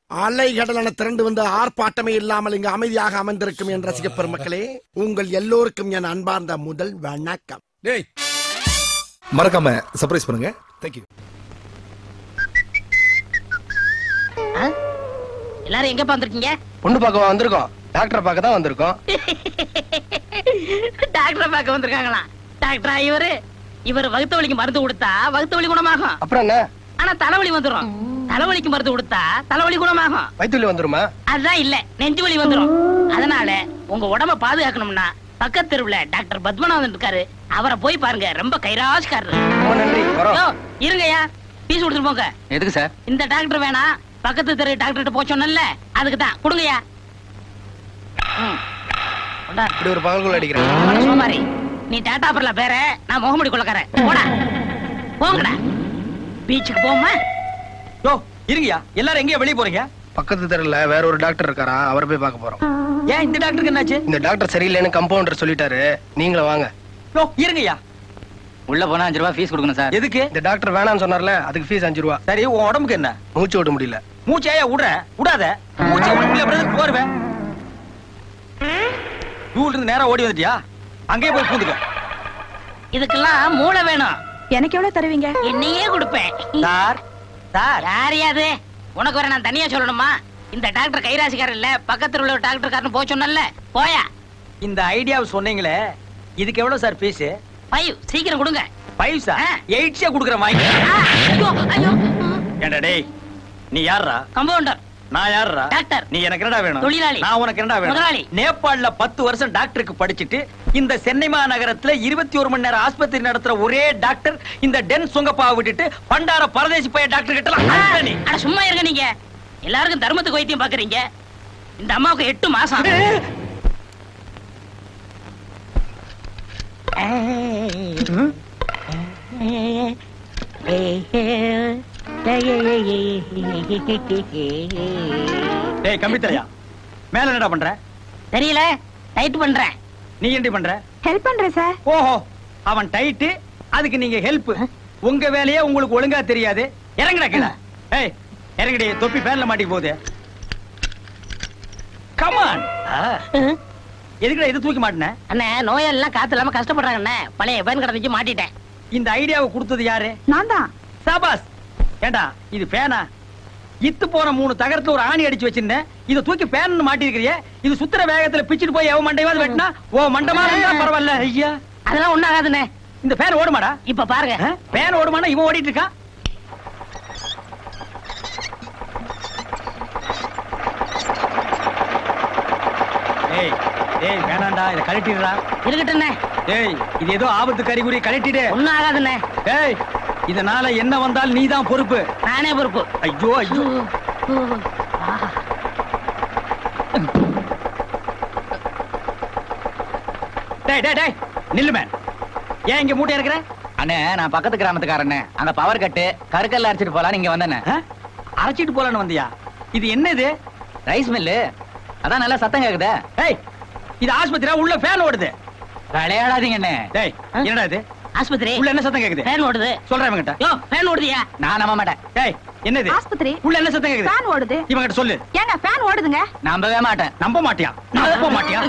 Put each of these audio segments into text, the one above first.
அலைகடலான திரண்டு வந்து ஆர்ப்பாட்டமே இல்லாமல் இங்கு அமைதியாக அமர்ந்திருக்கும் என் ரசிக பெருமக்களே உங்கள் எல்லோருக்கும் என் அன்பார்ந்த முதல் வணக்கம் டேய் மறக்காம சர்ப்ரைஸ் பண்ணுங்க தேங்க்யூ எல்லாரும் எங்க வந்திருக்கீங்க பொண்ணு பார்க்க வந்திருக்கோம் டாக்டரை பார்க்க தான் வந்திருக்கோம் டாக்டரை பார்க்க வந்திருக்காங்களா டாக்டரா இவரு இவர் வகுத்த வலிக்கு மருந்து கொடுத்தா வகுத்த வலி குணமாகும் அப்புறம் என்ன ஆனா தலைவலி வந்துரும் தலைவலிக்கு மருந்து கொடுத்தா தலைவலி குணமாகும் வயிற்றுல வந்துருமா அதுதான் இல்ல நெஞ்சு வலி வந்துரும் அதனால உங்க உடம்ப பாதுகாக்கணும்னா பக்கத்து தெருவுல டாக்டர் பத்மநாதன் இருக்காரு அவரை போய் பாருங்க ரொம்ப கைராசிக்காரரு ரொம்ப நன்றி வரோம் யோ, இருங்கய்யா பீஸ் கொடுத்துட்டு போங்க எதுக்கு சார் இந்த டாக்டர் வேணாம் பக்கத்து தெரு டாக்டர்கிட்ட போக சொன்னேன்ல அதுக்கு தான் கொடுங்கய்யா ம். கொண்டா. இப்படி ஒரு பகல்குள்ள அடிக்கிறேன் போடா, சோமாரி நீ டாடா பர்ல பேர நான் முகமுடி கொள்ளக்காரன் போடா போங்கடா பீச்சுக்கு போமா யோ இருங்கயா எல்லாரும் எங்கேயா வெளிய போறீங்க பக்கத்து தெருல வேற ஒரு டாக்டர் இருக்காரா அவரை போய் பார்க்க போறோம் ஏன் இந்த டாக்டருக்கு என்னாச்சு இந்த டாக்டர் சரியில்லைன்னு கம்பவுண்டர் சொல்லிட்டாரு நீங்களும் வாங்க யோ இருங்கயா உள்ள போனா அஞ்சு ரூபாய் ஃபீஸ் கொடுக்கணும் சார் எதுக்கு இந்த டாக்டர் வேணாம்னு சொன்னார்ல அதுக்கு ஃபீஸ் அஞ்சு ரூபா சரி உன் உடம்புக்கு என்ன மூச்சு விட முடியல மூச்சையா விடுற விடாத மூச்சை விட முடியல பிரதர் போருவேன் தூள் இருந்து நேரா ஓடி வந்துட்டியா அங்கேயே போய் பூந்துக்க இதுக்கெல்லாம் மூளை வேணும் எனக்கு எவ்வளவு தருவீங்க என்னையே கொடுப்பேன் சார் சார் யாரையாது உனக்கு வேற நான் தனியா சொல்லணுமா இந்த டாக்டர் கைராசிக்காரர் இல்ல பக்கத்துல உள்ள டாக்டர் காரன் போக சொன்னல போயா இந்த ஐடியாவை சொன்னீங்களே இதுக்கு எவ்வளவு சார் ஃபீஸ் ஃபைவ் சீக்கிரம் கொடுங்க ஃபைவ் சார் ஆ. எயிட்ஸே கொடுக்குறேன் வாங்கி ஆ, ஐயோ ஐயோ ஏண்டா டேய் நீ யாரா கம்பவுண்டர் நான் யாருடா டாக்டர். நீ எனக்கு என்னடா வேணும் தொழிலாளி. நான் உனக்கு என்னடா வேணும் முதலாளி. நேபாள்ல பத்து வருஷம் டாக்டருக்கு படிச்சிட்டு இந்த சென்னை மாநகரத்துல இருபத்தி ஒரு மணி நேரம் ஆஸ்பத்திரி நடத்துற ஒரே டாக்டர் இந்த டென் சுங்கப்பாவை விட்டுட்டு பண்டார பரதேசி பைய டாக்டர் கிட்ட நீ அட சும்மா இருங்க நீங்க எல்லாருக்கும் தர்மத்துக்கு வைத்தியம் பாக்குறீங்க இந்த அம்மாவுக்கு எட்டு மாசம் டேய் கம்பி தலையா மேல என்னடா பண்ற தெரியல டைட் பண்றேன் நீ என்ன பண்ற ஹெல்ப் பண்றேன் சார் ஓஹோ அவன் டைட்டு அதுக்கு நீங்க ஹெல்ப் உங்க வேலையே உங்களுக்கு ஒழுங்கா தெரியாது இறங்குடா கீழே ஏய் இறங்குடி தொப்பி பேன்ல மாட்டிக்க போகுது கமான் எதுக்குடா இது தூக்கி மாட்டின அண்ணே நோயெல்லாம் காத்து இல்லாம கஷ்டப்படுறாங்க அண்ணே பழைய பேன் கடந்துச்சு மாட்டிட்டேன் இந்த ஐடியாவை கொடுத்தது யாரு நான் தான் சாபாஸ் ஏண்டா இது பேனா இத்து போன மூணு தகரத்துல ஒரு ஆணி அடிச்சு வச்சிருந்தேன் இத தூக்கி பேன் மாட்டிருக்கிறியே இது சுத்துற வேகத்துல பிச்சிட்டு போய் எவன் மண்டையாவது வெட்டினா ஓ மண்டமா இருந்தா பரவாயில்ல ஐயா அதெல்லாம் ஒண்ணும் ஆகாதுண்ணே இந்த பேன் ஓடுமாடா இப்ப பாருங்க ஆ? பேன் ஓடுமானா இவன் ஓடிட்டு இருக்கான் ஏய் ஏய் வேணாம்டா இத கழட்டிடுடா இருக்கட்டும்ண்ணே ஏய் இது ஏதோ ஆபத்து கறிகுறி கழட்டிடு ஒண்ணும் ஆகாதுண்ணே ஏய் இதனால என்ன வந்தால் நீதான் பொறுப்பு நானே பொறுப்பு ஐயோ ஐயோ டேய் டேய் டேய் நில்லு மேன் ஏன் இங்க மூட்டை இருக்கிற அண்ணே நான் பக்கத்து கிராமத்துக்காரண்ணே அங்க பவர் கட்டு கருக்கல்ல அடிச்சிட்டு போலான்னு இங்க வந்தேண்ணே அரைச்சிட்டு போலான்னு வந்தியா இது என்ன இது ரைஸ் மில்லு அதான் நல்லா சத்தம் கேக்குதே ஏய் இது ஆஸ்பத்திரியா உள்ள ஃபேன் ஓடுது விளையாடாதீங்க அண்ணே டேய் என்னடா இது ஆஸ்பத்திரி உள்ள என்ன சத்தம் கேக்குது ஃபேன் ஓடுது சொல்றேன் இவங்கிட்ட யோ ஃபேன் ஓடுதியா நான் நம்ப மாட்டேன் டேய் என்னது ஆஸ்பத்திரி உள்ள என்ன சத்தம் கேக்குது ஃபேன் ஓடுது இவங்கிட்ட சொல்லு ஏங்க ஃபேன் ஓடுதுங்க நம்பவே மாட்டேன் நம்ப மாட்டியா நம்ப மாட்டியா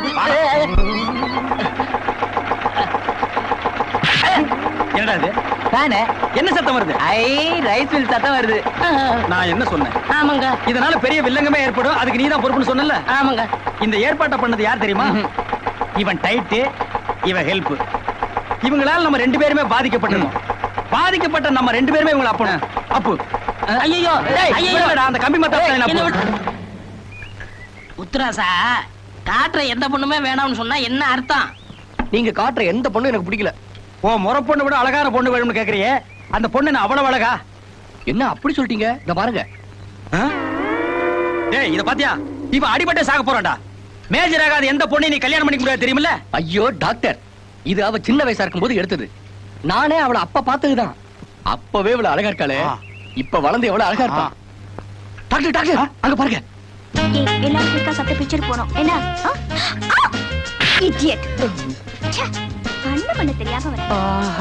என்னடா இது ஃபேனு என்ன சத்தம் வருது ஐ ரைஸ் மில் சத்தம் வருது நான் என்ன சொன்னேன் ஆமாங்க இதனால பெரிய வில்லங்கமே ஏற்படும் அதுக்கு நீதான் பொறுப்புன்னு சொன்னல ஆமாங்க இந்த ஏற்பாட்டை பண்ணது யார் தெரியுமா இவன் டைட்டு இவன் ஹெல்ப் இவங்களால நம்ம ரெண்டு பேருமே பாதிக்கப்பட்டிருக்கோம் பாதிக்கப்பட்ட நம்ம ரெண்டு பேருமே இவங்களை அப்பணும் அப்பு ஐயோ டேய், ஐயோ விடுடா, அந்த கம்பி மத்தாப்பு ஏய், என்ன என்னை அப்பு? விட்டு- உத்தராசா காட்டுற எந்த பொண்ணுமே வேணாம்னு சொன்னா என்ன அர்த்தம் நீங்க காட்டுற எந்த பொண்ணும் எனக்கு பிடிக்கல ஓ முறை பொண்ணு விட அழகான பொண்ணு வேணும்னு கேக்குறியே அந்த பொண்ணு என்ன அவ்வளவு அழகா என்ன அப்படி சொல்லிட்டீங்க இந்த பாருங்க ஆ? டேய் இத பாத்தியா இவன் அடிபட்டே சாக போறான்டா மேஜர் ஆகாத எந்த பொண்ணை நீ கல்யாணம் பண்ணிக்க முடியாது தெரியுமில்ல ஐயோ டாக்டர் இது அவ சின்ன வயசா இருக்கும்போது எடுத்தது நானே அவளை அப்ப பார்த்ததுதான் அப்பவே இவ்வளவு அழகா இருக்காளே ஆ. இப்ப வளர்ந்து எவ்வளவு அழகா இருப்பா டாக்டர் டாக்டர் அங்க பாருங்க எல்லாரும் இருக்கா சத்த பிக்சர் போனோம் என்ன இடியட் கண்ணு பண்ண தெரியாம வர ஆஹா.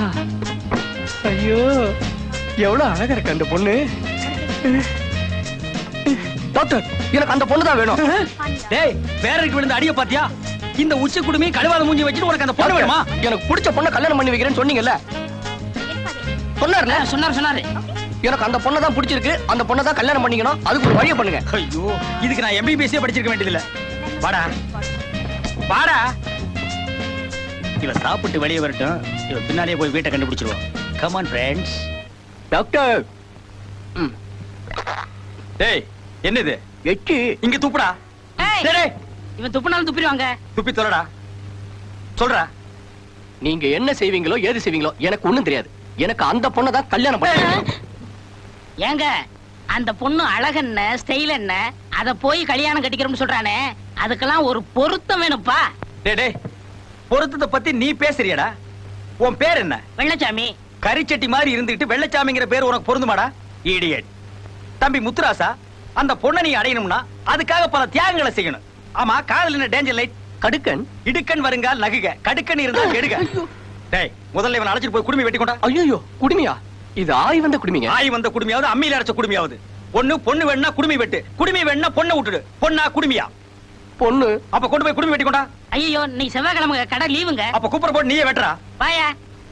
ஐயோ எவ்வளவு அழகா இருக்கு அந்த பொண்ணு டாக்டர் எனக்கு அந்த பொண்ணு தான் வேணும் டேய் பேரருக்கு விழுந்த அடிய பாத்தியா இந்த உச்சி குடுமி கழுவாத மூஞ்சி வச்சுட்டு உனக்கு அந்த பொண்ணு வேணுமா எனக்கு பிடிச்ச பொண்ணை கல்யாணம் பண்ணி வைக்கிறேன்னு சொன்னீங்கல்ல சொன்னார்ல சொன்னாரு சொன்னாரு எனக்கு அந்த பொண்ணை தான் பிடிச்சிருக்கு அந்த பொண்ணை தான் கல்யாணம் பண்ணிக்கணும் அதுக்கு ஒரு வழியை பண்ணுங்க ஐயோ இதுக்கு நான் எம்பிபிஎஸ்ஸே படிச்சிருக்க வேண்டியதில்ல வாடா வாடா இவ சாப்பிட்டு வெளியே வரட்டும் இவ பின்னாடியே போய் வீட்டை கண்டுபிடிச்சிருவோம் கமான் ஃப்ரெண்ட்ஸ் டாக்டர் ம், டேய் என்னது எச்சி இங்க துப்புடா ஏய், டேய், டேய், இவன் துப்புனாலும் துப்பிடுவாங்க துப்பி தொலைடா சொல்றா நீங்க என்ன செய்வீங்களோ ஏது செய்வீங்களோ எனக்கு ஒண்ணும் தெரியாது எனக்கு அந்த பொண்ணை தான் கல்யாணம் பண்ணி ஏங்க அந்த பொண்ணு அழகென்ன ஸ்டைல் என்ன அத போய் கல்யாணம் கட்டிக்கிறோம்னு சொல்றானே அதுக்கெல்லாம் ஒரு பொருத்தம் வேணும்ப்பா டேய் டேய் பொருத்தத்தை பத்தி நீ பேசுறியடா உன் பேர் என்ன வெள்ளச்சாமி கரிச்சட்டி மாதிரி இருந்துட்டு வெள்ளச்சாமிங்கிற பேர் உனக்கு பொருந்துமாடா இடியட் தம்பி முத்துராசா அந்த பொண்ணை நீ அடையணும்னா அதுக்காக பல தியாகங்களை செய்யணும் ஆமா காதல் என்ன டேஞ்சர் லைட் கடுக்கன் இடுக்கன் வருங்கால் நகுக கடுக்கன் இருந்தா கெடுக டேய் முதல்ல இவன் அழைச்சிட்டு போய் குடுமி வெட்டி கொண்டா ஐயோ குடுமியா இது ஆய் வந்த குடுமிங்க ஆய் வந்த குடுமியாவது அம்மியில அரைச்ச குடுமியாவது ஒண்ணு பொண்ணு வேணா குடுமி வெட்டு குடுமி வேணா பொண்ணை விட்டுடு பொண்ணா குடுமியா பொண்ணு அப்ப கொண்டு போய் குடுமி வெட்டி கொண்டா ஐயோ நீ செவ்வாய்க்கிழமை கடை லீவுங்க அப்ப குப்பரை போட்டு நீயே வெட்டுறா வாயா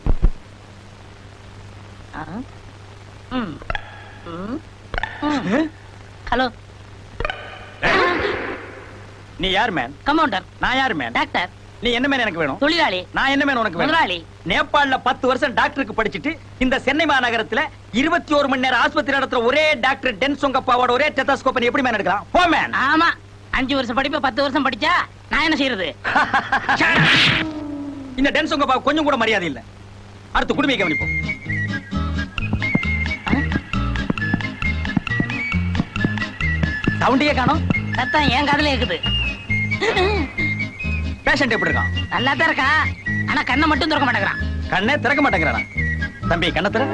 ஆ. ம். ம். ம். ஹலோ நீ யார் மேன் கம்பவுண்டர் நான் யார் மேன் டாக்டர் நீ என்ன மேன் எனக்கு வேணும் தொழிலாளி நான் என்ன மேன் உனக்கு வேணும் முதலாளி நேபாள்ல பத்து வருஷம் டாக்டருக்கு படிச்சுட்டு இந்த சென்னை மாநகரத்துல இருபத்தி ஒரு மணி நேரம் ஆஸ்பத்திரி நடத்துற ஒரே டாக்டர் டென் சொங்கப்பாவோட ஒரே டெத்தாஸ்கோப் எப்படி மேன் எடுக்கலாம் போ மேன் ஆமா அஞ்சு வருஷம் படிப்பு பத்து வருஷம் படிச்சா நான் என்ன செய்யறது இந்த டென் சொங்கப்பா கொஞ்சம் கூட மரியாதை இல்ல அடுத்து குடுமையை கவனிப்போம் சவுண்டியே காணோம் சத்தம் என் காதுல இருக்குது பேஷண்ட் எப்படி இருக்கான் நல்லா தான் இருக்கான் ஆனா கண்ணை மட்டும் திறக்க மாட்டேங்கிறான் கண்ணே திறக்க மாட்டேங்கிறானா தம்பி கண்ணை திற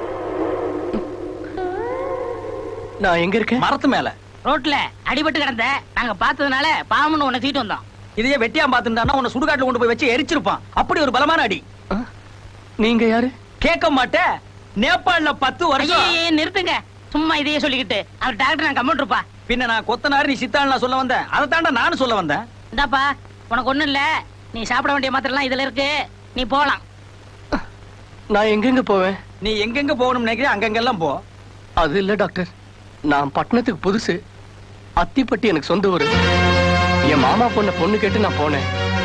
நான் எங்க இருக்கேன் மரத்து மேல ரோட்ல அடிபட்டு கிடந்த நாங்க பார்த்ததுனால பாவம்னு உன்னை தூக்கிட்டு வந்தோம் இதையே வெட்டியா பாத்துட்டானா உன்னை சுடுகாட்டுல கொண்டு போய் வச்சு எரிச்சிருப்பான் அப்படி ஒரு பலமான அடி ஆ? நீங்க யாரு கேட்க மாட்டேன் நேபாள்ல பத்து வருஷம் ஐயே நிறுத்துங்க சும்மா இதையே சொல்லிக்கிட்டு அவர் டாக்டர் நான் கம்ப்யூட்டர்ப்பா பின்ன நான் கொத்தனார் நீ சித்தாள் நான் சொல்ல வந்தேன் அதை தாண்டா நானும் சொல்ல வந்தேன் இந்தாப்பா உனக்கு ஒண்ணும் இல்ல நீ சாப்பிட வேண்டிய மாத்திரலாம் இதுல இருக்கு நீ போலாம் நான் எங்கெங்க போவேன் நீ எங்கெங்க போகணும்னு நினைக்கிறேன் அங்கங்கெல்லாம் போ அது இல்ல டாக்டர் நான் பட்டணத்துக்கு புதுசு அத்திப்பட்டி எனக்கு சொந்த ஊரு என் மாமா பொண்ண பொண்ணு கேட்டு நான் போனேன்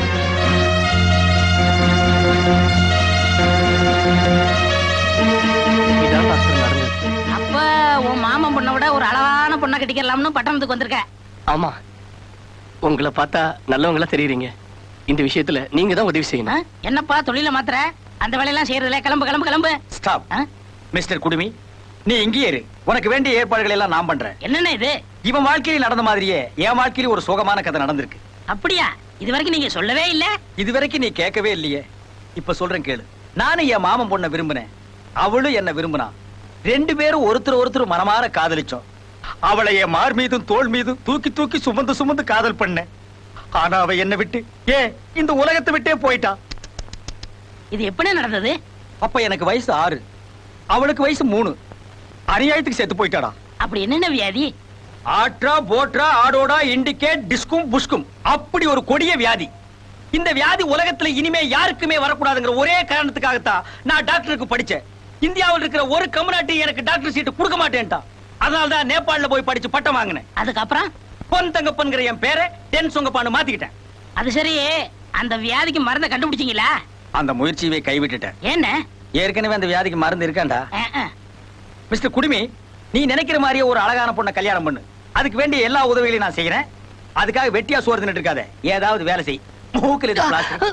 இதான் டாக்டர் நடந்தது அப்ப உன் மாமன் பொண்ணை விட ஒரு அழகான பொண்ணை கட்டிக்கலாம்னு பட்டணத்துக்கு வந்திருக்க ஆமா உங்களை பார்த்தா நல்லவங்களா தெரியுறீங்க இந்த விஷயத்துல நீங்க தான் உதவி ஆ? செய்யணும் என்னப்பா தொழில மாத்திர அந்த வேலையெல்லாம் செய்யறதுல கிளம்பு கிளம்பு கிளம்பு ஸ்டாப் ஆ? மிஸ்டர் குடுமி நீ இங்கேயே இரு உனக்கு வேண்டிய ஏற்பாடுகள் எல்லாம் நான் பண்றேன் என்னண்ணே இது இவன் வாழ்க்கையில் நடந்த மாதிரியே என் வாழ்க்கையில ஒரு சோகமான கதை நடந்திருக்கு அப்படியா இது வரைக்கும் நீங்க சொல்லவே இல்ல இதுவரைக்கும் நீ கேட்கவே இல்லையே இப்ப சொல்றேன் கேளு நானும் என் மாமன் பொண்ணை விரும்பினேன் அவளும் என்ன விரும்பினா ரெண்டு பேரும் ஒருத்தர் ஒருத்தர் மனமாற காதலிச்சோம் அவளை என் மார் மீதும் தோள் மீதும் தூக்கி தூக்கி சுமந்து சுமந்து காதல் பண்ணேன் ஆனா அவ என்ன விட்டு ஏ இந்த உலகத்தை விட்டே போயிட்டா இது எப்படி நடந்தது அப்ப எனக்கு வயசு ஆறு அவளுக்கு வயசு மூணு அநியாயத்துக்கு செத்து போயிட்டாடா அப்படி என்னென்ன வியாதி ஆட்ரா போட்ரா ஆடோடா இண்டிகேட் டிஸ்கும் புஷ்கும் அப்படி ஒரு கொடிய வியாதி இந்த வியாதி உலகத்துல இனிமே யாருக்குமே வரக்கூடாதுங்கிற ஒரே காரணத்துக்காகத்தான் நான் டாக்டருக்கு படிச்சேன் இந்தியாவில் இருக்கிற ஒரு கம்யூனிட்டி எனக்கு டாக்டர் சீட்டு கொடுக்க மாட்டேன்ட்டான் அதனால தான் நேபாள்ல போய் படிச்சு பட்டம் வாங்கினேன் அதுக்கப்புறம் பொன் தங்கப்பன்கிற என் பேரை டென் சொங்கப்பான்னு மாத்திக்கிட்டேன் அது சரி அந்த வியாதிக்கு மருந்தை கண்டுபிடிச்சீங்களா அந்த முயற்சியவே கைவிட்டுட்டேன் என்ன ஏற்கனவே அந்த வியாதிக்கு மருந்து இருக்காண்டா மிஸ்டர் குடுமி நீ நினைக்கிற மாதிரியே ஒரு அழகான பொண்ணை கல்யாணம் பண்ணு அதுக்கு வேண்டிய எல்லா உதவிகளையும் நான் செய்யறேன் அதுக்காக வெட்டியா சோறு தின்னுட்டு இருக்காத ஏதாவது வேலை செய் மூக்கில் இது பிளாஸ்டர்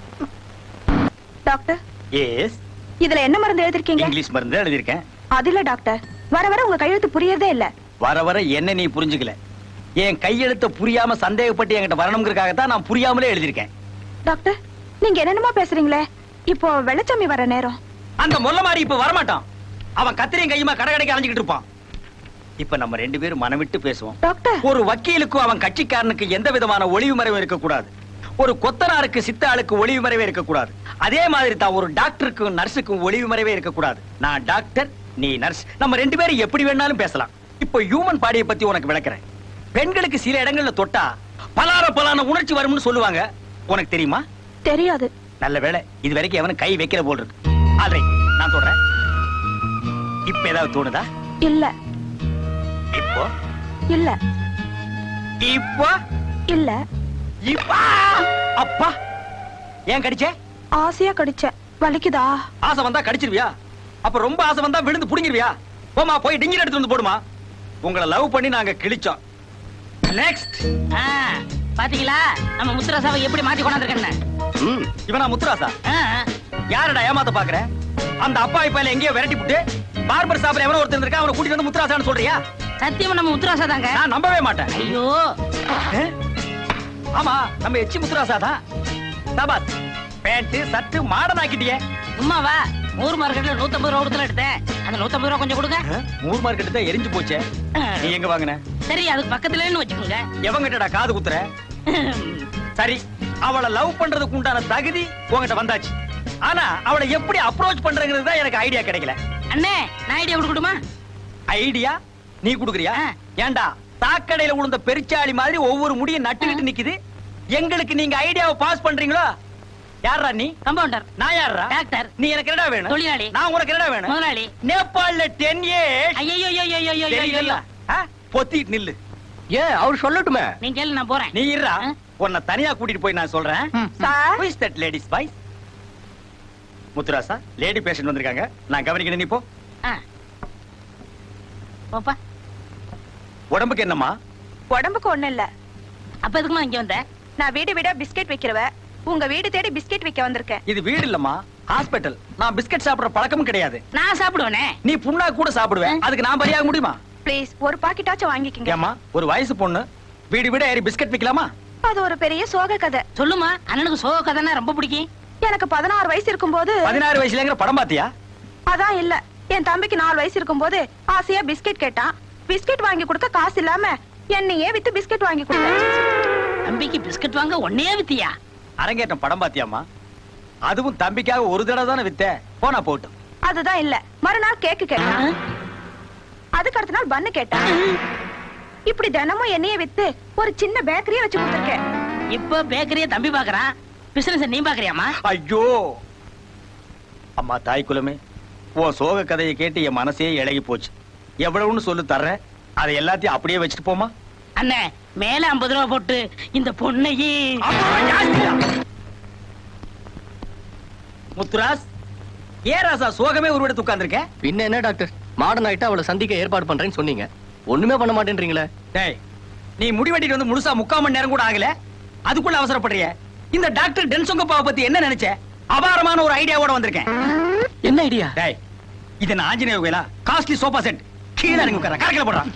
டாக்டர் எஸ் இதுல என்ன மருந்து எழுதிருக்கீங்க இங்கிலீஷ் மருந்து தான் எழுதியிருக்கேன் அது இல்ல டாக்டர் வர வர உங்க கையெழுத்து புரியறதே இல்ல வர வர என்ன நீ புரிஞ்சுக்கல என் கையெழுத்த புரியாம சந்தேகப்பட்டு என்கிட்ட வரணுங்கிறதுக்காகத்தான் நான் புரியாமலே எழுதியிருக்கேன் டாக்டர் நீங்க என்னென்னமோ பேசுறீங்களே இப்போ வெள்ளச்சாமி வர நேரம் அந்த மொல்ல மாதிரி இப்ப வரமாட்டான் அவன் கத்திரியும் கையுமா கடை கடைக்கு அலைஞ்சுக்கிட்டு இருப்பான் இப்ப நம்ம ரெண்டு பேரும் மனம் விட்டு பேசுவோம் டாக்டர் ஒரு வக்கீலுக்கும் அவன் கட்சிக்காரனுக்கு எந்த விதமான ஒளிவு மறைவும் இருக்கக்கூடாது ஒரு கொத்தனாருக்கு சித்தாளுக்கு ஒளிவு மறைவே இருக்கக்கூடாது அதே மாதிரி தான் ஒரு டாக்டருக்கும் நர்ஸுக்கும் ஒளிவு மறைவே இருக்கக்கூடாது நான் டாக்டர் நீ நர்ஸ் நம்ம ரெண்டு பேரும் எப்படி வேணாலும் பேசலாம் இப்போ ஹியூமன் பாடியை பத்தி உனக்கு விளக்குறேன் பெண்களுக்கு சில இடங்கள்ல தொட்டா பலார பலான உணர்ச்சி வரும்னு சொல்லுவாங்க உனக்கு தெரியுமா தெரியாது நல்ல வேளை இது வரைக்கும் எவனும் கை வைக்கிற போல் இருக்கு ஆல்ரைட் நான் சொல்றேன் இப்ப ஏதாவது தோணுதா இல்ல இப்போ இல்ல இப்போ இல்ல இப்பா அப்பா ஏன் கடிச்சே ஆசையா கடிச்சேன் வலிக்குதா ஆசை வந்தா கடிச்சிருவியா அப்ப ரொம்ப ஆசை வந்தா விழுந்து புடிங்கிருவியா போமா போய் டிங்கில் எடுத்து வந்து போடுமா உங்களை லவ் பண்ணி நாங்க கிழிச்சோம் நெக்ஸ்ட் ஆ, பாத்தீங்களா நம்ம முத்துராசாவை எப்படி மாத்தி கொண்டாந்துருக்கேன்னு இவனா முத்துராசா ஆ, யாரடா ஏமாத்த பாக்குற அந்த அப்பா இப்ப எங்கேயோ விரட்டி புட்டு பார்பர் ஷாப்ல எவனோ ஒருத்தர் இருக்கா அவனை கூட்டிட்டு வந்து முத்துராசான்னு சொல்றியா சத்தியமா நம்ம முத்துராசா தாங்க நான் நம்பவே மாட்டேன் ஐயோ ஆ? ஆமா நம்ம எச்சி முத்துராசா தான் சபாத் பேண்ட் சட்டு மாடர்ன் ஆக்கிட்டியே சும்மாவா ஊர் மார்க்கெட்ல நூத்தம்பது ரூபா கொடுத்துல எடுத்தேன் அந்த நூத்தம்பது ரூபா கொஞ்சம் கொடுங்க மூர் மார்க்கெட் தான் எரிஞ்சு போச்சே நீ எங்க வாங்கின சரி அதுக்கு பக்கத்துலன்னு வச்சுக்கோங்க எவங்கிட்டடா காது குத்துற சரி அவளை லவ் பண்றதுக்கு உண்டான தகுதி உன்கிட்ட வந்தாச்சு ஆனா அவளை எப்படி அப்ரோச் பண்றங்கிறது தான் எனக்கு ஐடியா கிடைக்கல அண்ணே நான் ஐடியா கொடுக்கட்டுமா ஐடியா நீ குடுக்குறியா ஆ. ஏன்டா சாக்கடையில விழுந்த பெருச்சாளி மாதிரி ஒவ்வொரு முடியும் நட்டுக்கிட்டு நிக்குது எங்களுக்கு நீங்க ஐடியாவை பாஸ் பண்றீங்களோ யாரா நீ கம்பவுண்டர் நான் யாரா டாக்டர் நீ எனக்கு என்னடா வேணும் தொழிலாளி. நான் உனக்கு என்னடா வேணும் முதலாளி நேபாள்ல டென் இயர்ஸ் ஐயோ பொத்திட்டு நில்லு ஏன் அவர் சொல்லட்டுமே நீங்க கேளு நான் போறேன் நீ இருடா ஆ? உன்னை தனியா கூட்டிட்டு போய் நான் சொல்றேன் sir Who is that ladies voice? Muthurasa lady patient வந்திருக்காங்க நான் கவனிக்கணும் நீ போ ஆ. போப்பா உடம்புக்கு என்னம்மா உடம்புக்கு ஒண்ணு இல்ல அப்ப எதுக்குமா இங்க வந்த நான் வீடு வீடா பிஸ்கெட் வைக்கிறவ உங்க வீடு தேடி பிஸ்கெட் வைக்க வந்திருக்கேன் இது வீடு இல்லம்மா ஹாஸ்பிடல் நான் பிஸ்கட் சாப்பிடுற பழக்கமும் கிடையாது நான் சாப்பிடுவேனே நீ புண்ணா கூட சாப்பிடுவேன் அதுக்கு நான் பரியாக முடியுமா ப்ளீஸ் ஒரு பாக்கெட்டாச்சும் வாங்கிக்கங்க ஏமா ஒரு வயசு பொண்ணு வீடு வீட ஏறி பிஸ்கட் விக்கலாமா அது ஒரு பெரிய சோக கதை சொல்லுமா அண்ணனுக்கு சோக கதைன்னா ரொம்ப பிடிக்கும் எனக்கு பதினாறு வயசு இருக்கும்போது பதினாறு வயசுலங்கிற படம் பாத்தியா அதான் இல்ல என் தம்பிக்கு நாலு வயசு இருக்கும்போது ஆசையா பிஸ்கெட் கேட்டான் பிஸ்கெட் வாங்கி கொடுக்க காசு இல்லாம என்னையே வித்து பிஸ்கெட் வாங்கி கொடுத்தேன் தம்பிக்கு பிஸ்கட் வாங்க ஒன்னே வித்தியா அரங்கேற்றம் படம் பாத்தியாமா அதுவும் தம்பிக்காக ஒரு தடவை தானே வித்த போனா போட்டும் அதுதான் இல்ல மறுநாள் கேக்கு கேட்டான் அதுக்கு அடுத்த நாள் பண்ணு கேட்டான் இப்படி தினமும் என்னையே வித்து ஒரு சின்ன பேக்கரியே வச்சு கொடுத்துருக்கேன் இப்ப பேக்கரிய தம்பி பாக்குறான் பிசினஸ் நீ பாக்குறியாமா ஐயோ அம்மா தாய் குலமே உன் சோக கதையை கேட்டு என் மனசே இழகி போச்சு எவ்வளவுன்னு சொல்லு தர்றேன் அதை எல்லாத்தையும் அப்படியே வச்சுட்டு போமா அண்ணே மேல ஐம்பது ரூபா போட்டு இந்த பொண்ணையே முத்துராஸ் ஏ ராசா சோகமே ஒரு இடத்து உட்கார்ந்திருக்க பின்ன என்ன டாக்டர் மாடர்ன் ஆயிட்டா அவளை சந்திக்க ஏற்பாடு பண்றேன்னு சொன்னீங்க ஒண்ணுமே பண்ண மாட்டேன்றீங்களே டேய் நீ முடிவெட்டிட்டு வந்து முழுசா முக்கால் மணி நேரம் கூட ஆகல அதுக்குள்ள அவசரப்படுறிய இந்த டாக்டர் டென்சொங்கப்பாவை பத்தி என்ன நினைச்ச அபாரமான ஒரு ஐடியாவோட வந்திருக்கேன் என்ன ஐடியா டேய் இது நான் ஆஞ்சநேய கோயிலா காஸ்ட்லி சோஃபா செட் கீழே இறங்கி உட்கார கரக்கில போடுறான்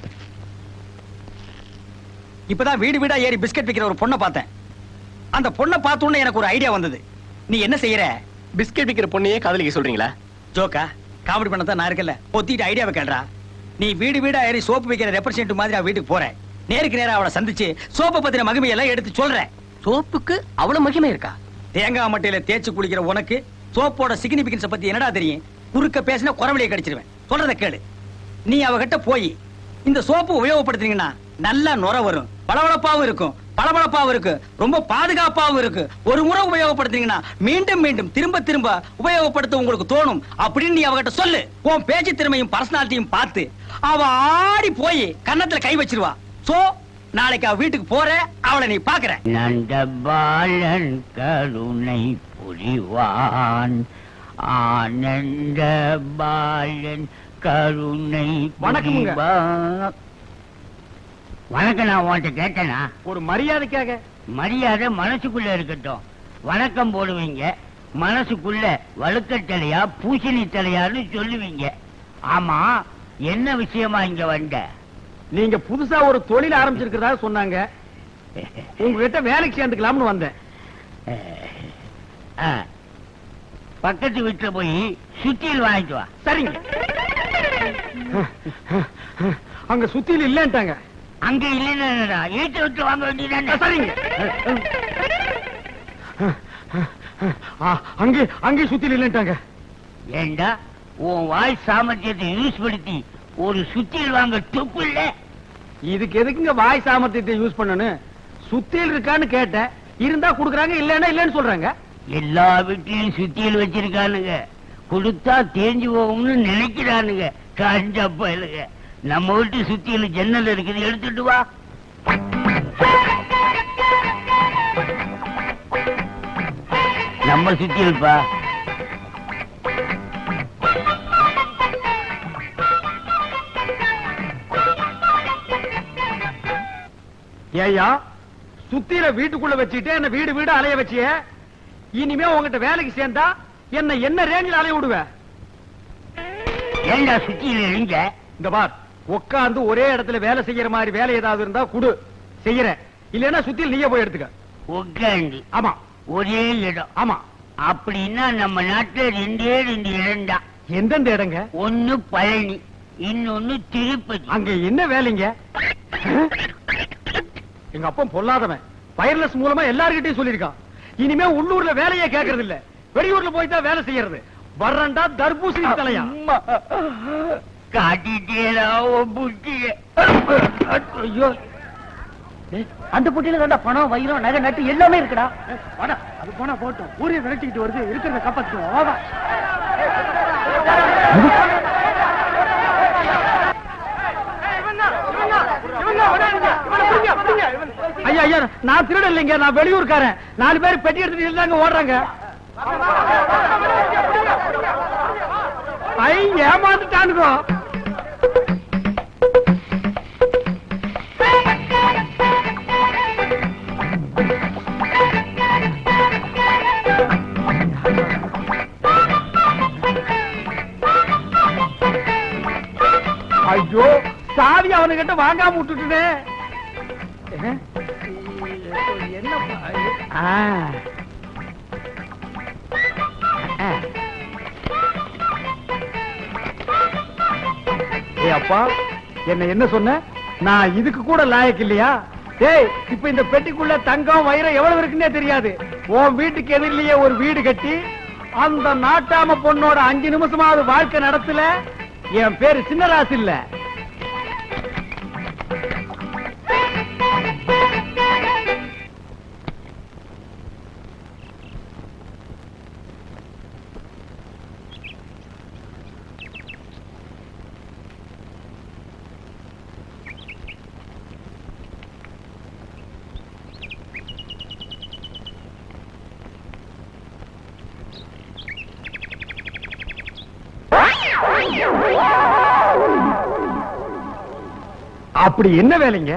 இப்பதான் வீடு வீடா ஏறி பிஸ்கட் விக்கிற ஒரு பொண்ணை பார்த்தேன் அந்த பொண்ணை பார்த்த உடனே எனக்கு ஒரு ஐடியா வந்தது நீ என்ன செய்யற பிஸ்கெட் விக்கிற பொண்ணையே காதலிக்க சொல்றீங்களா ஜோக்கா காமெடி பண்ண தான் நான் இருக்கல பொத்திட்டு ஐடியாவை கேள்றா நீ வீடு வீடா ஏறி சோப்பு வைக்கிற ரெப்ரசன்ட் மாதிரி அவ வீட்டுக்கு போறேன் நேருக்கு நேரா அவளை சந்திச்சு சோப்பை பத்தின மகிமையெல்லாம் எடுத்து சொல்றேன் சோப்புக்கு அவ்வளவு மகிமை இருக்கா தேங்காய் மட்டையில தேய்ச்சு குளிக்கிற உனக்கு சோப்போட சிக்னிபிகன்ஸ் பத்தி என்னடா தெரியும் குறுக்க பேசினா குறவழியை கடிச்சிருவேன் சொல்றத கேளு நீ அவகிட்ட போய் இந்த சோப்பு உபயோகப்படுத்துனீங்கன்னா நல்லா நுர வரும் பளபளப்பாவும் இருக்கும் பளபளப்பாவும் இருக்கு ரொம்ப பாதுகாப்பாவும் இருக்கு ஒரு முறை உபயோகப்படுத்துனீங்கன்னா மீண்டும் மீண்டும் திரும்ப திரும்ப உபயோகப்படுத்த உங்களுக்கு தோணும் அப்படின்னு நீ அவகிட்ட சொல்லு உன் பேச்சு திறமையும் பர்சனாலிட்டியும் பார்த்து அவ ஆடி போய் கன்னத்துல கை வச்சிருவா சோ நாளைக்கு அவ வீட்டுக்கு போற அவளை நீ பாக்குற நந்தபாலன் கருணை புரிவான் ஆனந்த பாலன் கருணை வணக்கமுங்க. புரிவான். வணக்கம் நான் உன்கிட்ட கேட்டேனா ஒரு மரியாதைக்காக மரியாதை மனசுக்குள்ள இருக்கட்டும் வணக்கம் போடுவீங்க மனசுக்குள்ள வழுக்கத்தலையா பூசணி தலையான்னு சொல்லுவீங்க ஆமா என்ன விஷயமா இங்க வந்த நீங்க புதுசா ஒரு தொழில் ஆரம்பிச்சிருக்கிறதா சொன்னாங்க உங்ககிட்ட வேலைக்கு சேர்ந்துக்கலாம்னு வந்தேன் ஆ. பக்கத்து வீட்டுல போய் சுத்தியல் வாங்கிட்டு வா சரிங்க அங்க சுத்தியில் இல்லன்ட்டாங்க அங்க இல்லைன்னா வீட்டை விட்டு வாங்க வேண்டியதானே சரிங்க ஆ, அங்கே அங்கே சுத்தியில் இல்லன்ட்டாங்க ஏண்டா உன் வாய் சாமர்த்தியத்தை யூஸ் படுத்தி ஒரு சுத்தியல் வாங்க துப்பு இல்ல இதுக்கு எதுக்குங்க வாய் சாமர்த்தியத்தை யூஸ் பண்ணணும் சுத்தியல் இருக்கான்னு கேட்டேன் இருந்தா குடுக்குறாங்க இல்லன்னா இல்லன்னு சொல்றாங்க எல்லா வீட்லயும் சுத்தியல் வச்சிருக்கானுங்க கொடுத்தா தேஞ்சு போகும்னு நினைக்கிறானுங்க கஞ்ச பயலுங்க நம்ம வீட்டு சுத்தியல் ஜன்னல் இருக்குது எடுத்துட்டு வா நம்ம சுத்தியல்பா ஏய்யா சுத்தியில வீட்டுக்குள்ள வச்சுட்டு என்ன வீடு வீடு அலைய வச்சிய இனிமே உங்ககிட்ட வேலைக்கு சேர்ந்தா என்ன என்ன ரேஞ்சில் அலைய விடுவ ஏண்டா சுத்தியல் எழுங்க இந்த பார் உட்கார்ந்து ஒரே இடத்துல வேலை செய்யற மாதிரி வேலை ஏதாவது இருந்தா குடு செய்யறேன் இல்லைன்னா சுத்தியில் நீயே போய் எடுத்துக்க உட்காந்து ஆமா ஒரே இடம் ஆமா அப்படின்னா நம்ம நாட்டுல ரெண்டே ரெண்டு இடம் தான் எந்தெந்த இடங்க ஒண்ணு பழனி இன்னொன்னு திருப்பதி அங்க என்ன வேலைங்க எங்க அப்பா பொல்லாதவன் வயர்லெஸ் மூலமா எல்லார்கிட்டயும் சொல்லிருக்கான் இனிமே உள்ளூர்ல வேலையே கேக்குறது இல்ல வெளியூர்ல போய் தான் வேலை செய்யறது வர்றண்டா தர்பூசணி தலையா காட்டிட்டேடா உன் புட்டிய ஐயோ அந்த புட்டியில தான்டா பணம் வைரம் நகை நட்டு எல்லாமே இருக்குடா வாடா அது போனா போட்டும் ஊரைய விரட்டிக்கிட்டு வருது இருக்கிறத காப்பாத்துவோம் வாடா ஐயா ஐயா நான் திருட இல்லைங்க நான் வெளியூர்காரன் நாலு பேர் பெட்டி எடுத்துட்டு இருந்தாங்க ஓடுறாங்க ஐ ஏமாந்துட்டானுங்க ஐயோ சாவி அவனுகிட்ட வாங்காம விட்டுட்டுனே என்ன ஏ அப்பா என்ன என்ன சொன்ன நான் இதுக்கு கூட லாயக்கு இல்லையா டேய் இப்ப இந்த பெட்டிக்குள்ள தங்கம் வைரம் எவ்வளவு இருக்குன்னே தெரியாது உன் வீட்டுக்கு எதிரிலேயே ஒரு வீடு கட்டி அந்த நாட்டாம பொண்ணோட அஞ்சு நிமிஷமாவது வாழ்க்கை நடத்தல என் பேரு சின்னராசு இல்ல அப்படி என்ன வேலைங்க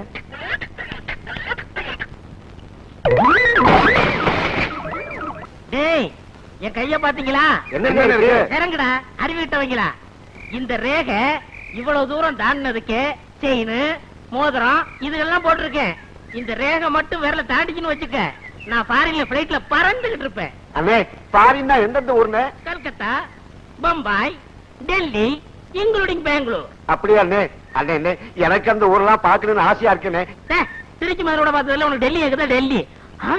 டேய் என் கைய பாத்தீங்களா என்ன இருக்கு இறங்குடா அறிவிட்டவங்களா இந்த ரேகை இவ்வளவு தூரம் தாண்டினதுக்கு செயின் மோதிரம் இதெல்லாம் போட்டிருக்கேன் இந்த ரேகை மட்டும் விரல தாண்டிச்சுன்னு வச்சுக்க நான் ஃபாரின்ல பிளைட்ல பறந்துகிட்டு இருப்பேன் அண்ணே பாரின்னா எந்தெந்த ஊர்னே கல்கத்தா பம்பாய் டெல்லி இன்க்ளூடிங் பெங்களூர் அப்படியா அண்ணே அண்ணே அண்ணே எனக்கு அந்த ஊர்லாம் பாக்கணும்னு ஆசையா இருக்குண்ணே டே, திருச்சி மதுரோட பார்த்ததுல உனக்கு டெல்லி இருக்குதா டெல்லி ஆ?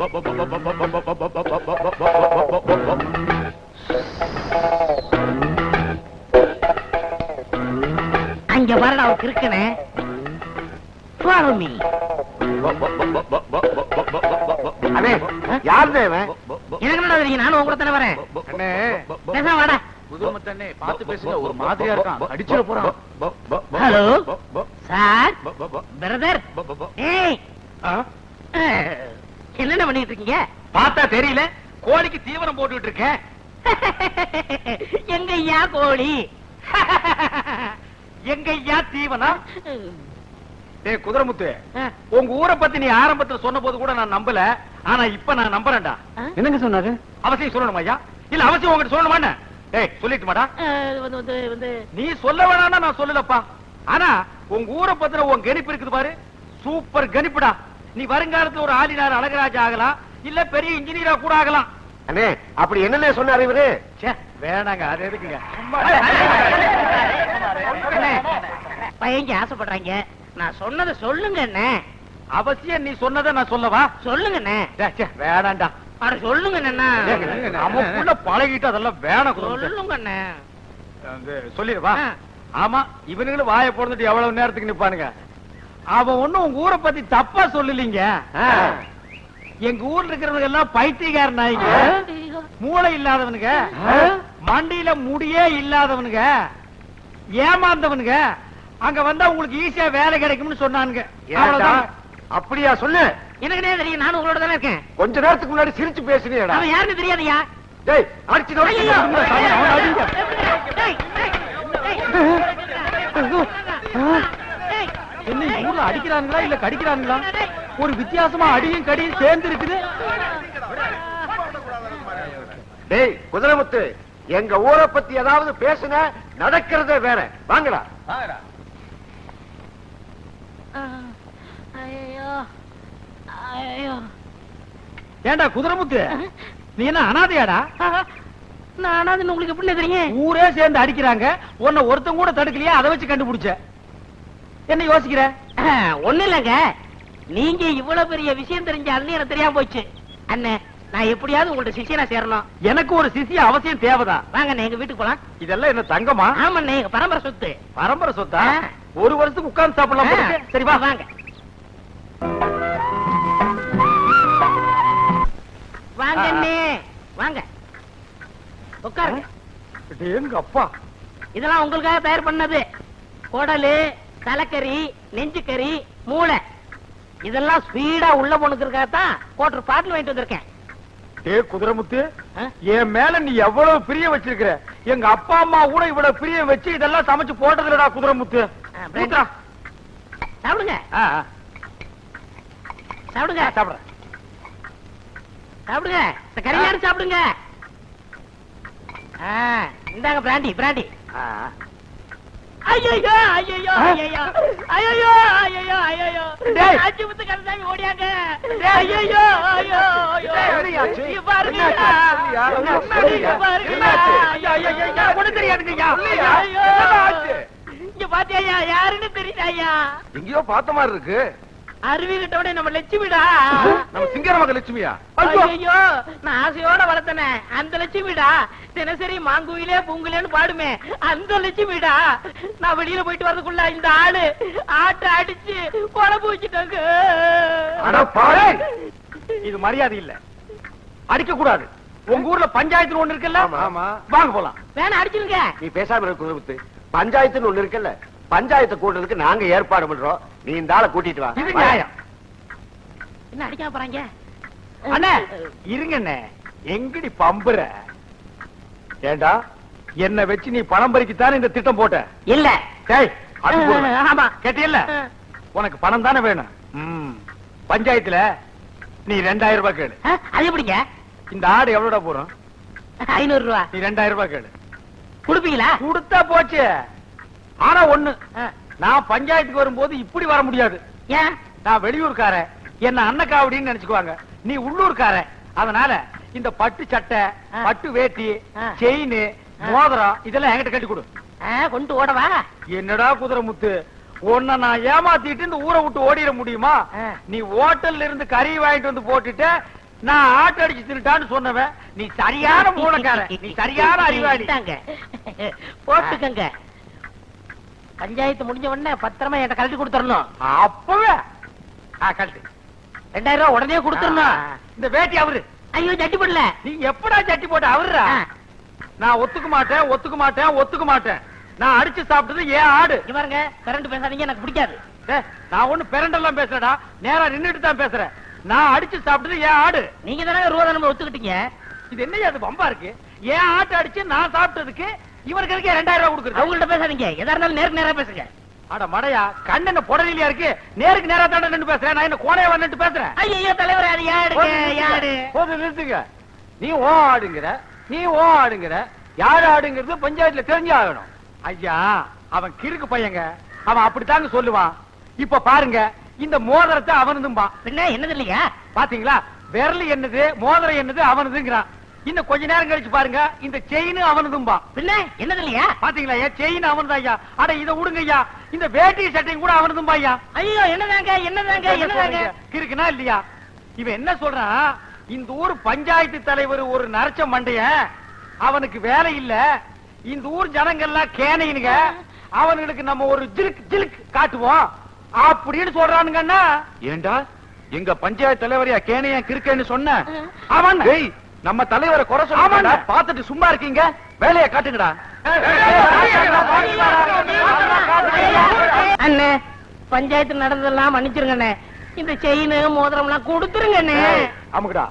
அங்க பாருடா அவன் இருக்கனே Follow me. அண்ணே யாருண்ணே இவன் எனக்கு என்னடா தெரியும் நானும் உன் கூட தானே வரேன் அண்ணே பேசாம வாடா புதுமத்தண்ணே பாத்து பேசுங்க ஒரு மாதிரியா இருக்கான் அடிச்சிட போறான் ஹலோ சார் பிரதர் ஏய் அஹ், என்னென்ன பண்ணிட்டு இருக்கீங்க பார்த்தா தெரியல கோழிக்கு தீவனம் போட்டுட்டு இருக்கேன் எங்க ஐயா கோழி எங்க ஐயா தீவனம் டேய் குதிரமுத்து அஹ், உங்க ஊரை பத்தி நீ ஆரம்பத்துல சொன்ன போது கூட நான் நம்பல ஆனா இப்ப நான் நம்புறேன்டா ஆ? என்னங்க சொன்னாரு அவசியம் சொல்லணும் ஐயா இல்ல அவசியம் உங்ககிட்ட சொல்லணுமா ஏய் சொல்லிட்டு மாடா அஹ், வந்து வந்து வந்து நீ சொல்ல வேணாம்னா நான் சொல்லலப்பா ஆனா உங்க ஊரை பத்தின உன் கணிப்பு இருக்குது பாரு சூப்பர் கணிப்புடா நீ வருங்காலத்துல ஒரு ஆளினார் அழகராஜா ஆகலாம் இல்ல பெரிய இன்ஜினியரா கூட ஆகலாம் அண்ணே அப்படி என்னண்ணே சொன்னாரு இவரு ச்சே, வேணாங்க அது எதுக்குங்க அண்ணே, பையங்க ஆசைப்படுறாங்க நான் சொன்னதை சொல்லுங்க அண்ணே அவசியம் நீ சொன்னதை நான் சொல்லவா சொல்லுங்க அண்ணே ச்சே, ச்சே, வேணாம்டா அட சொல்லுங்க அண்ணா நமக்குள்ள பழகிட்டு அதெல்லாம் வேணாம் குதிரமுத்து. சொல்லுங்க அண்ணே வந்து சொல்லிடுவா ஆ. ஆமா இவனுங்களும் வாயை போடுறதுட்டு எவ்வளவு நேரத்துக்கு நிப்பானுங்க அவன் ஒண்ணும் உங்க ஊரை பத்தி தப்பா சொல்லலீங்க எங்க ஊர்ல இருக்கிறவங்க எல்லாம் பைத்தியக்கார நாய்ங்க மூளை இல்லாதவனுங்க மண்டியில முடியே இல்லாதவனுங்க ஏமாந்தவனுங்க அங்க வந்தா உங்களுக்கு ஈஸியா வேலை கிடைக்கும்னு சொன்னானுங்க அவ்வளவுதான். அப்படியா சொல்லு எனக்கு என்ன தெரியும் நானும் உங்களோட தானே இருக்கேன் கொஞ்ச நேரத்துக்கு முன்னாடி சிரிச்சு பேசுனியடா அவன் யாருன்னு தெரியாதயா டேய் அடிச்சு நொறுக்கி ஐயையோ! அவனை அடிங்க. டேய், டேய், டேய். என்ன இந்த ஊர்ல அடிக்கிறானுங்களா இல்ல கடிக்கிறானுங்களா ஒரு வித்தியாசமா அடியும் கடியும் சேர்ந்து இருக்குது டேய் குதிரைமுத்து எங்க ஊரை பத்தி ஏதாவது பேசுன நடக்கிறதே வேற வாங்கடா ஐயோ ஐயோ ஏண்டா குதிரைமுத்து நீ என்ன அனாதையாடா நானா உங்களுக்கு எப்படி தெரியும் ஊரே சேர்ந்து அடிக்கிறாங்க உன்னை ஒருத்தன் கூட தடுக்கலையா அதை வச்சு கண்டுபிடிச்ச என்ன யோசிக்கிற ஒண்ணு இல்லங்க நீங்க இவ்வளவு பெரிய விஷயம் தெரிஞ்ச அண்ணன் எனக்கு தெரியாம போச்சு அண்ணே நான் எப்படியாவது உங்கள்ட்ட சிஷியனா சேரணும் எனக்கு ஒரு சிசிய அவசியம் தேவைதான் வாங்க அண்ணே, எங்க வீட்டுக்கு போலாம் இதெல்லாம் என்ன தங்கமா ஆமாண்ணே எங்க பரம்பரை சொத்து பரம்பரை சொத்தா ஆ. ஒரு வருஷத்துக்கு உட்கார்ந்து சாப்பிடலாம் போல இருக்கு. சரி வா வாங்க வாங்க அண்ணே வாங்க உட்காருங்க எங்க அப்பா இதெல்லாம் உங்களுக்காக தயார் பண்ணது குடலு தலைக்கறி நெஞ்சுக்கறி மூளை இதெல்லாம் ஸ்பீடா உள்ள போனுக்கிறதுக்காகத்தான் கோட்டர் பாட்டில் வாங்கிட்டு வந்திருக்கேன் டே குதிரைமுத்து ஆ? என் மேல நீ எவ்வளவு பிரியம் வச்சிருக்கிற எங்க அப்பா அம்மா கூட இவ்வளவு பிரியம் வச்சு இதெல்லாம் சமைச்சு போட்டதுலடா குதிரைமுத்து ஆ, பிரெட். ஊத்துடா. சாப்பிடுங்க ஆ, ஆ. சாப்பிடுங்க சாப்பிடுறேன் சாப்பிடுங்க இந்த கறி யாரும் சாப்பிடுங்க ஆ, இந்தாங்க பிராண்டி பிராண்டி ஆ. ஐயோ ஐயோ ஆ? ஐயோ ஐயோ ஐயோ ஐயோ டேய். அஞ்சு முத்து கருந்தாங்க ஓடியாங்க ஐயோ ஐயோ ஐயோ என்னையாச்சு? இங்க பாருங்க என்னாச்சு? சொல்லுயா? இங்க பாருங்க என்னாச்சு? ஐயோ ஐயோ ஐயோ ஒண்ணு தெரியாதுங்க சொல்லுயா? ஐயோ என்னடாச்சு? இங்க பாத்தியா யாருன்னு தெரியுதாயா எங்கேயோ பார்த்த மாதிரி இருக்கு அருவி கிட்டோட நம்ம லட்சுமிடா நம்ம சிங்கர மக லட்சுமியா ஐயோ நான் ஆசையோட வளர்த்தனே அந்த லட்சுமிடா தினசரி மாங்குயிலே பூங்குலேன்னு பாடுமே அந்த லட்சுமிடா நான் வெளியில போயிட்டு வரதுக்குள்ள இந்த ஆளு ஆட்டை அடிச்சு குழம்பு வச்சுட்டாங்க அட பாரு இது மரியாதை இல்ல அடிக்க கூடாது உங்க ஊர்ல பஞ்சாயத்து ஒண்ணு இருக்குல்ல ஆமா, ஆமா. வாங்க போலாம் வேணா அடிச்சிருங்க நீ பேசாம இருக்க குதிரைமுத்து பஞ்சாயத்துன்னு ஒண்ணு இருக்குல்ல பஞ்சாயத்து கூட்டத்துக்கு நாங்க ஏற்பாடு பண்றோம் நீ இந்த ஆளை கூட்டிட்டு வா இது நியாயம் என்ன அடிக்காம போறாங்க அண்ணே இருங்க அண்ணே எங்கடி பம்புற ஏண்டா என்ன வச்சு நீ பணம் பறிக்கத்தானே இந்த திட்டம் போட்ட இல்ல டேய் அது போதும். ஆமா கேட்டியல்ல உனக்கு பணம் தானே வேணும் ம். பஞ்சாயத்துல நீ ரெண்டாயிரம் ரூபாய் கேளு ஆ, அது எப்படிங்க இந்த ஆடு எவ்வளோடா போறோம் ஐநூறு ரூபா நீ ரெண்டாயிரம் ரூபாய் கேளு கொடுப்பீங்களா கொடுத்தா போச்சு ஆனா ஒண்ணு ஆ. நான் பஞ்சாயத்துக்கு வரும்போது இப்படி வர முடியாது ஏன் நான் வெளியூர்காரன் என்ன அன்னக்காவடின்னு நினைச்சுக்குவாங்க நீ உள்ளூர்காரன் அதனால இந்த பட்டு சட்டை ஆ. பட்டு வேட்டி ஆ. செயின் மோதிரம் இதெல்லாம் என்கிட்ட கட்டி கொடு ஆ, கொண்டு ஓடவா என்னடா குதிரை முத்து உன்னை நான் ஏமாத்திட்டு இந்த ஊரை விட்டு ஓடிட முடியுமா ஆ. நீ ஹோட்டல்ல இருந்து கறி வாங்கிட்டு வந்து போட்டுட்டு நான் ஆட்டு அடிச்சு தின்னுட்டான்னு சொன்னவன் நீ சரியான மூலக்காரன் நீ சரியான அறிவாளி இந்தாங்க. போட்டுக்கங்க பஞ்சாயத்து முடிஞ்ச உடனே பத்திரமா என்கிட்ட கழட்டி கொடுத்துடணும் அப்பவே ஆ, கழட்டு ரெண்டாயிரம் ரூபாய் உடனே கொடுத்துடணும் ஆ, இந்த வேட்டி அவரு ஐயோ ஜட்டி போடல நீ எப்படா சட்டி போட்ட அவருடா ஆ. நான் ஒத்துக்க மாட்டேன் ஒத்துக்க மாட்டேன் ஒத்துக்க மாட்டேன் நான் அடிச்சு சாப்பிட்டது ஏன் ஆடு இங்க பாருங்க கரண்ட் பேசாதீங்க எனக்கு பிடிக்காது டேய், நான் ஒண்ணு பெரண்டெல்லாம் பேசுறேடா நேரா நின்னுட்டு தான் பேசுறேன் நான் அடிச்சு சாப்பிட்டது ஏன் ஆடு நீங்க தானே ரூபா நம்ம ஒத்துக்கிட்டீங்க இது என்ன அது பம்பா இருக்கு ஏன் ஆட்டு அடிச்சு நான் சாப்பிட்டதுக்கு இவருக்கு இருக்கே ரெண்டாயிரம் ரூபாய் கொடுக்குறது அவங்கள்ட்ட பேசாதீங்க எதா இருந்தாலும் நேருக்கு நேரா பேசுங்க அட மடையா கண்ணு என்ன புடலியா இருக்கு நேருக்கு நேரா தாண்ட நின்னு பேசுறேன் நான் என்ன கோணையா வந்துட்டு பேசுறேன் ஐயோ தலைவர் அது யாருங்க யாரு போதும் நிறுத்துங்க நீ ஓ ஆடுங்கிற நீ ஓ ஆடுங்கிற யார் ஆடுங்கிறது பஞ்சாயத்துல தெரிஞ்சு ஆகணும் ஐயா அவன் கிறுக்கு பையங்க அவன் அப்படித்தாங்க சொல்லுவான் இப்ப பாருங்க இந்த மோதிரத்தை அவனதும்பான் பின்ன என்னது இல்லையா பாத்தீங்களா விரல் என்னது மோதிரம் என்னது அவனதுங்கிறான் இன்னும் கொஞ்ச நேரம் கழிச்சு பாருங்க இந்த செயின் அவனதும்பான் பின்ன என்னது இல்லையா பாத்தீங்களா ஐயா செயின் அவனது ஐயா அட இத விடுங்க ஐயா இந்த வேட்டி சட்டையும் கூட அவனதும்பா ஐயா ஐயோ என்னதாங்க என்னதாங்க என்னதாங்க இருக்குனா இல்லையா இவன் என்ன சொல்றான் இந்த ஊர் பஞ்சாயத்து தலைவர் ஒரு நரச்ச மண்டைய அவனுக்கு வேலை இல்ல இந்த ஊர் ஜனங்கள்லாம் கேனையினுங்க அவனுங்களுக்கு நம்ம ஒரு ஜிலுக் ஜிலுக் காட்டுவோம் அப்படின்னு சொல்றானுங்கன்னா ஏண்டா எங்க பஞ்சாயத்து தலைவரையா கேனையா கிறுக்கேன்னு சொன்ன அவன் டேய் நம்ம தலைவரை குறை சொல்லுங்க ஆமாண்ணே. பாத்துட்டு சும்மா இருக்கீங்க வேலையை காட்டுங்கடா அண்ணே பஞ்சாயத்து நடந்ததெல்லாம் மன்னிச்சிருங்க அண்ணே இந்த செயின் மோதிரம் எல்லாம் கொடுத்துருங்க அண்ணே அமுக்குடா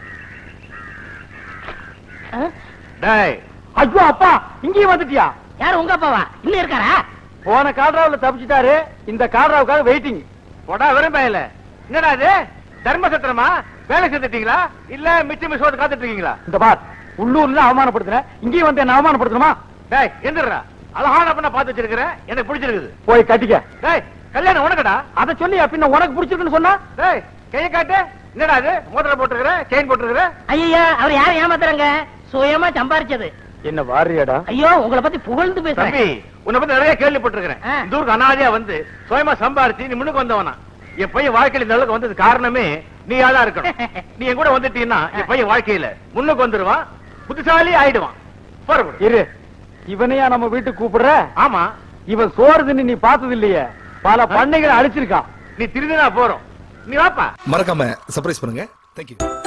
ஆ? டேய் ஐயோ அப்பா இங்கேயும் வந்துட்டியா யாரு உங்க அப்பாவா இன்னும் இருக்காரா போன காட்ராவுல தப்பிச்சிட்டாரு இந்த காட்ராவுக்காக வெயிட்டிங் போடா வெறும் பயல என்னடா இது தர்ம சத்திரமா வேலை செஞ்சுட்டீங்களா இல்ல மிச்சம் மிஸ் காத்துட்டு இருக்கீங்களா இந்த பார் உள்ளூர்ல அவமானப்படுத்துறேன் இங்கேயும் வந்து என்ன அவமானப்படுத்தணுமா டேய் எந்திரா அழகான பண்ண பாத்து வச்சிருக்கிறேன் எனக்கு பிடிச்சிருக்குது போய் கட்டிக்க டேய் கல்யாணம் உனக்கடா அத சொல்லி பின்ன உனக்கு பிடிச்சிருக்குன்னு சொன்னா டேய் கையை காட்டு என்னடா இது மோதிரம் போட்டுருக்கிற செயின் போட்டுருக்கிற ஐயா அவர் யாரும் ஏமாத்துறாங்க சுயமா சம்பாரிச்சது என்ன வாரியடா ஐயோ உங்களை பத்தி புகழ்ந்து பேசுறேன் தம்பி உன்னை பத்தி நிறைய கேள்விப்பட்டிருக்கிறேன் ஆ. இந்த ஊருக்கு அனாதையா வந்து சுயமா சம்பாரிச்சு நீ முன்னுக்கு வந்தவனா என் பையன் வாழ்க்கையில இந்த அளவுக்கு வந்தது காரணமே நீ தான் இருக்கணும் நீ என் கூட வந்துட்டீன்னா என் பையன் வாழ்க்கையில முன்னுக்கு வந்துருவான் புத்திசாலி ஆயிடுவான் புறப்படு இரு இவனையா நம்ம வீட்டுக்கு கூப்பிடுற ஆமா இவன் சோறு தின்னு நீ பார்த்தது இல்லையே பல பண்ணைகளை அழிச்சிருக்கான் நீ திருந்தினா போறோம் நீ வாப்பா மறக்காம சர்ப்ரைஸ் பண்ணுங்க தேங்க்யூ